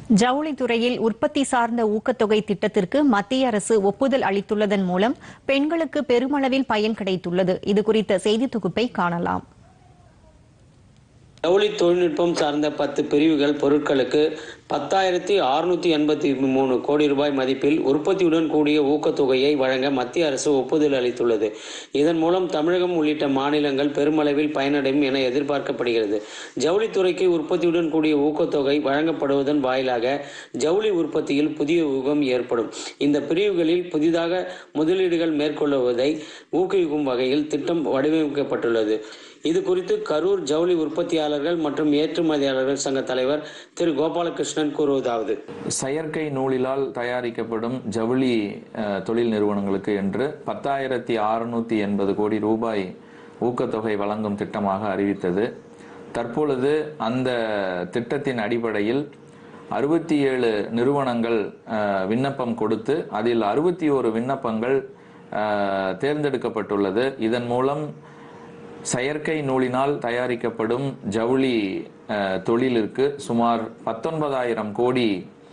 ஜவுளித்துறையில் உற்பத்தி சார்ந்த ஊக்கத்தொகை திட்டத்திற்கு மத்திய அரசு ஒப்புதல் அளித்துள்ளதன் மூலம் பெண்களுக்கு பெருமளவில் பயன் கிடைத்துள்ளது இதுகுறித்த செய்தி தொகுப்பை காணலாம் ஜவுளி தொழில்நுட்பம் சார்ந்த பத்து பிரிவுகள் பொருட்களுக்கு பத்தாயிரத்தி அறுநூத்தி எண்பத்தி மூணு கோடி ரூபாய் மதிப்பில் உற்பத்தியுடன் கூடிய ஊக்கத்தொகையை வழங்க மத்திய அரசு ஒப்புதல் அளித்துள்ளது இதன் மூலம் தமிழகம் உள்ளிட்ட மாநிலங்கள் பெருமளவில் பயனடையும் என எதிர்பார்க்கப்படுகிறது ஜவுளித்துறைக்கு உற்பத்தியுடன் கூடிய ஊக்கத்தொகை வழங்கப்படுவதன் வாயிலாக ஜவுளி உற்பத்தியில் புதிய யுகம் ஏற்படும் இந்த பிரிவுகளில் புதிதாக முதலீடுகள் மேற்கொள்வதை ஊக்குவிக்கும் வகையில் திட்டம் வடிவமைக்கப்பட்டுள்ளது இது குறித்து கரூர் ஜவுளி உற்பத்தியாளர்கள் மற்றும் ஏற்றுமதியாளர்கள் சங்க தலைவர் திரு கோபாலகிருஷ்ணன் கூறுவதாவது செயற்கை நூலிலால் தயாரிக்கப்படும் ஜவுளி அஹ், தொழில் நிறுவனங்களுக்கு என்று பத்தாயிரத்தி அறுநூத்தி எண்பது கோடி ரூபாய் ஊக்கத்தொகை வழங்கும் திட்டமாக அறிவித்தது தற்பொழுது அந்த திட்டத்தின் அடிப்படையில் அறுபத்தி ஏழு நிறுவனங்கள் அஹ், விண்ணப்பம் கொடுத்து அதில் அறுபத்தி ஓரு விண்ணப்பங்கள் அஹ், தேர்ந்தெடுக்கப்பட்டுள்ளது இதன் மூலம் செயற்கை நூலினால் தயாரிக்கப்படும் ஜவுளி அஹ், தொழிலிற்கு சுமார் பத்தொன்பதாயிரம் கோடி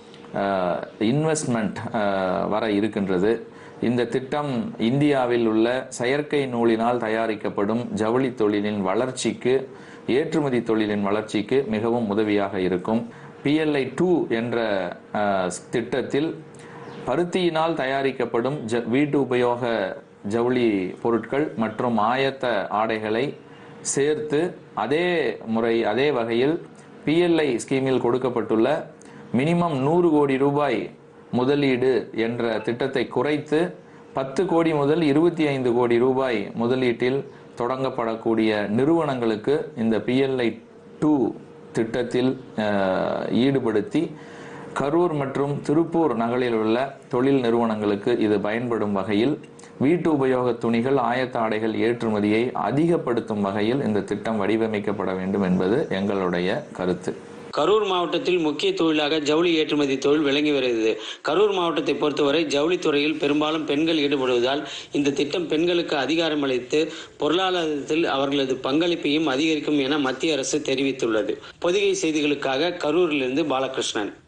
இன்வெஸ்ட்மெண்ட் வர இருக்கின்றது இந்த திட்டம் இந்தியாவில் உள்ள செயற்கை நூலினால் தயாரிக்கப்படும் ஜவுளி தொழிலின் வளர்ச்சிக்கு ஏற்றுமதி தொழிலின் வளர்ச்சிக்கு மிகவும் உதவியாக இருக்கும் பிஎல்ஐ டூ என்ற அஹ், திட்டத்தில் பருத்தியினால் தயாரிக்கப்படும் ஜ- வீட்டு உபயோக ஜவுளி பொருட்கள் மற்றும் ஆயத்த ஆடைகளை சேர்த்து அதே முறை அதே வகையில் பிஎல்ஐ ஸ்கீமில் கொடுக்கப்பட்டுள்ள மினிமம் நூறு கோடி ரூபாய் முதலீடு என்ற திட்டத்தை குறைத்து பத்து கோடி முதல் இருபத்தி ஐந்து கோடி ரூபாய் முதலீட்டில் தொடங்கப்படக்கூடிய நிறுவனங்களுக்கு இந்த பிஎல்ஐ டூ திட்டத்தில் அஹ், ஈடுபடுத்தி கரூர் மற்றும் திருப்பூர் நகரில் உள்ள தொழில் நிறுவனங்களுக்கு இது பயன்படும் வகையில் வீட்டு உபயோக துணிகள் ஆயத்த ஆடைகள் ஏற்றுமதியை அதிகப்படுத்தும் வகையில் இந்த திட்டம் வடிவமைக்கப்பட வேண்டும் என்பது எங்களுடைய கருத்து கரூர் மாவட்டத்தில் முக்கிய தொழிலாக ஜவுளி ஏற்றுமதி தொழில் விளங்கி வருகிறது கரூர் மாவட்டத்தை பொறுத்தவரை ஜவுளித்துறையில் பெரும்பாலும் பெண்கள் ஈடுபடுவதால் இந்த திட்டம் பெண்களுக்கு அதிகாரமளித்து பொருளாதாரத்தில் அவர்களது பங்களிப்பையும் அதிகரிக்கும் என மத்திய அரசு தெரிவித்துள்ளது பொதிகை செய்திகளுக்காக கரூரிலிருந்து பாலகிருஷ்ணன்